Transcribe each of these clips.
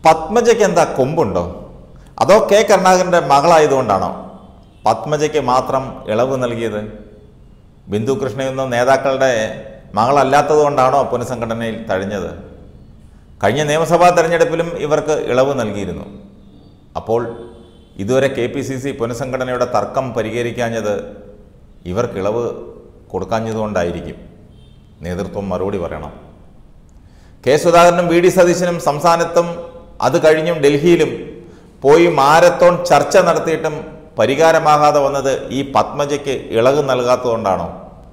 പത്മജയ്ക്ക് എന്താ കൊമ്പുണ്ടോ അതോ കെ കരുണാകരൻ്റെ മകളായതുകൊണ്ടാണോ പത്മജയ്ക്ക് മാത്രം ഇളവ് നൽകിയത് ബിന്ദു കൃഷ്ണയൊന്നും നേതാക്കളുടെ മകളല്ലാത്തതുകൊണ്ടാണോ പുനഃസംഘടനയിൽ തഴഞ്ഞത് കഴിഞ്ഞ നിയമസഭാ തെരഞ്ഞെടുപ്പിലും ഇവർക്ക് ഇളവ് നൽകിയിരുന്നു അപ്പോൾ ഇതുവരെ കെ പി സി സി പുനഃസംഘടനയുടെ തർക്കം പരിഹരിക്കാഞ്ഞത് ഇവർക്ക് ഇളവ് കൊടുക്കാഞ്ഞതുകൊണ്ടായിരിക്കും നേതൃത്വം മറുപടി പറയണം കെ സുധാകരനും വി ഡി സതീശനും സംസ്ഥാനത്തും അത് കഴിഞ്ഞും ഡൽഹിയിലും പോയി മാരത്തോൺ ചർച്ച നടത്തിയിട്ടും പരിഹാരമാകാതെ വന്നത് ഈ പത്മജയ്ക്ക് ഇളവ് നൽകാത്തതുകൊണ്ടാണോ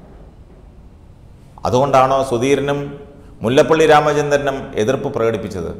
അതുകൊണ്ടാണോ സുധീരനും മുല്ലപ്പള്ളി രാമചന്ദ്രനും എതിർപ്പ് പ്രകടിപ്പിച്ചത്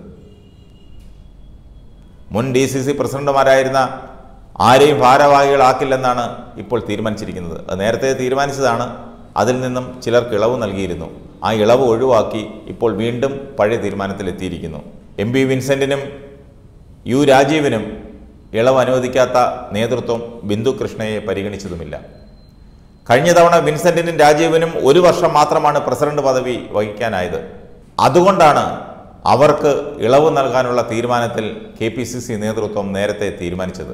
മുൻ ഡി സി സി പ്രസിഡന്റുമാരായിരുന്ന ആരെയും ഭാരവാഹികളാക്കില്ലെന്നാണ് ഇപ്പോൾ തീരുമാനിച്ചിരിക്കുന്നത് അത് നേരത്തെ തീരുമാനിച്ചതാണ് അതിൽ നിന്നും ചിലർക്ക് ഇളവ് നൽകിയിരുന്നു ആ ഇളവ് ഒഴിവാക്കി ഇപ്പോൾ വീണ്ടും പഴയ തീരുമാനത്തിലെത്തിയിരിക്കുന്നു എം പി വിൻസെന്റിനും യു രാജീവിനും ഇളവ് അനുവദിക്കാത്ത നേതൃത്വം ബിന്ദു കൃഷ്ണയെ പരിഗണിച്ചതുമില്ല കഴിഞ്ഞ തവണ വിൻസെന്റിനും രാജീവിനും ഒരു വർഷം മാത്രമാണ് പ്രസിഡന്റ് പദവി വഹിക്കാനായത് അതുകൊണ്ടാണ് അവർക്ക് ഇളവ് നൽകാനുള്ള തീരുമാനത്തിൽ കെ പി സി സി നേതൃത്വം നേരത്തെ തീരുമാനിച്ചത്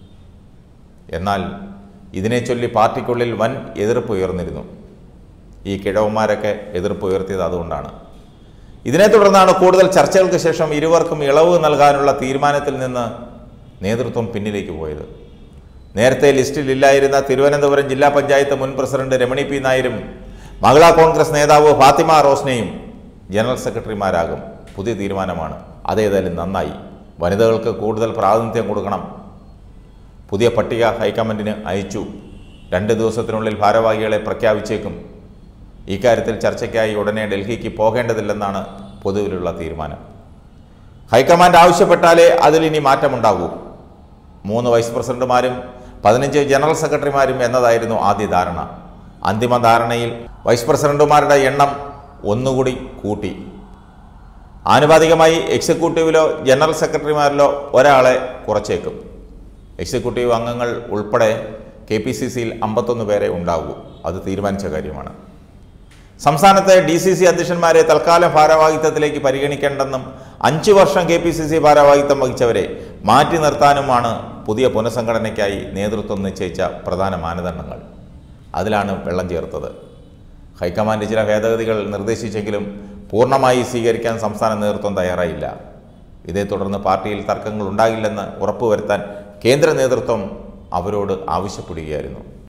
എന്നാൽ ഇതിനെ ചൊല്ലി പാർട്ടിക്കുള്ളിൽ വൻ എതിർപ്പ് ഉയർന്നിരുന്നു ഈ കിഴവന്മാരൊക്കെ എതിർപ്പ് ഉയർത്തിയത് അതുകൊണ്ടാണ് ഇതിനെ തുടർന്നാണ് കൂടുതൽ ചർച്ചകൾക്ക് ശേഷം ഇരുവർക്കും ഇളവ് നൽകാനുള്ള തീരുമാനത്തിൽ നിന്ന് നേതൃത്വം പിന്നിലേക്ക് പോയത് നേരത്തെ ലിസ്റ്റിൽ ഇല്ലായിരുന്ന തിരുവനന്തപുരം ജില്ലാ പഞ്ചായത്ത് മുൻ പ്രസിഡന്റ് രമണി പി നായരും മഹിളാ കോൺഗ്രസ് നേതാവ് ഫാത്തിമ റോസ്നയും ജനറൽ സെക്രട്ടറിമാരാകും പുതിയ തീരുമാനമാണ് അതേതായാലും നന്നായി വനിതകൾക്ക് കൂടുതൽ പ്രാതിനിധ്യം കൊടുക്കണം പുതിയ പട്ടിക ഹൈക്കമാൻഡിന് അയച്ചു രണ്ട് ദിവസത്തിനുള്ളിൽ ഭാരവാഹികളെ പ്രഖ്യാപിച്ചേക്കും ഇക്കാര്യത്തിൽ ചർച്ചയ്ക്കായി ഉടനെ ഡൽഹിക്ക് പോകേണ്ടതില്ലെന്നാണ് പൊതുവിലുള്ള തീരുമാനം ഹൈക്കമാൻഡ് ആവശ്യപ്പെട്ടാലേ അതിലിനി മാറ്റമുണ്ടാകൂ മൂന്ന് വൈസ് പ്രസിഡന്റുമാരും പതിനഞ്ച് ജനറൽ സെക്രട്ടറിമാരും എന്നതായിരുന്നു ആദ്യ ധാരണ അന്തിമ ധാരണയിൽ വൈസ് പ്രസിഡന്റുമാരുടെ എണ്ണം ഒന്നുകൂടി കൂട്ടി ആനുപാതികമായി എക്സിക്യൂട്ടീവിലോ ജനറൽ സെക്രട്ടറിമാരിലോ ഒരാളെ കുറച്ചേക്കും എക്സിക്യൂട്ടീവ് അംഗങ്ങൾ ഉൾപ്പെടെ കെ പി സി സിയിൽ അമ്പത്തൊന്ന് പേരെ ഉണ്ടാകൂ അത് തീരുമാനിച്ച കാര്യമാണ് സംസ്ഥാനത്തെ ഡി സി സി അധ്യക്ഷന്മാരെ തൽക്കാലം ഭാരവാഹിത്വത്തിലേക്ക് പരിഗണിക്കേണ്ടെന്നും അഞ്ചു വർഷം കെ പി സി സി ഭാരവാഹിത്വം വഹിച്ചവരെ മാറ്റി നിർത്താനുമാണ് പുതിയ പുനഃസംഘടനയ്ക്കായി നേതൃത്വം നിശ്ചയിച്ച പ്രധാന മാനദണ്ഡങ്ങൾ അതിലാണ് വെള്ളം ചേർത്തത് ഹൈക്കമാൻഡ് ചില ഭേദഗതികൾ നിർദ്ദേശിച്ചെങ്കിലും പൂർണ്ണമായി സ്വീകരിക്കാൻ സംസ്ഥാന നേതൃത്വം തയ്യാറായില്ല ഇതേ തുടർന്ന് പാർട്ടിയിൽ തർക്കങ്ങൾ ഉണ്ടാകില്ലെന്ന് ഉറപ്പുവരുത്താൻ കേന്ദ്ര നേതൃത്വം അവരോട് ആവശ്യപ്പെടുകയായിരുന്നു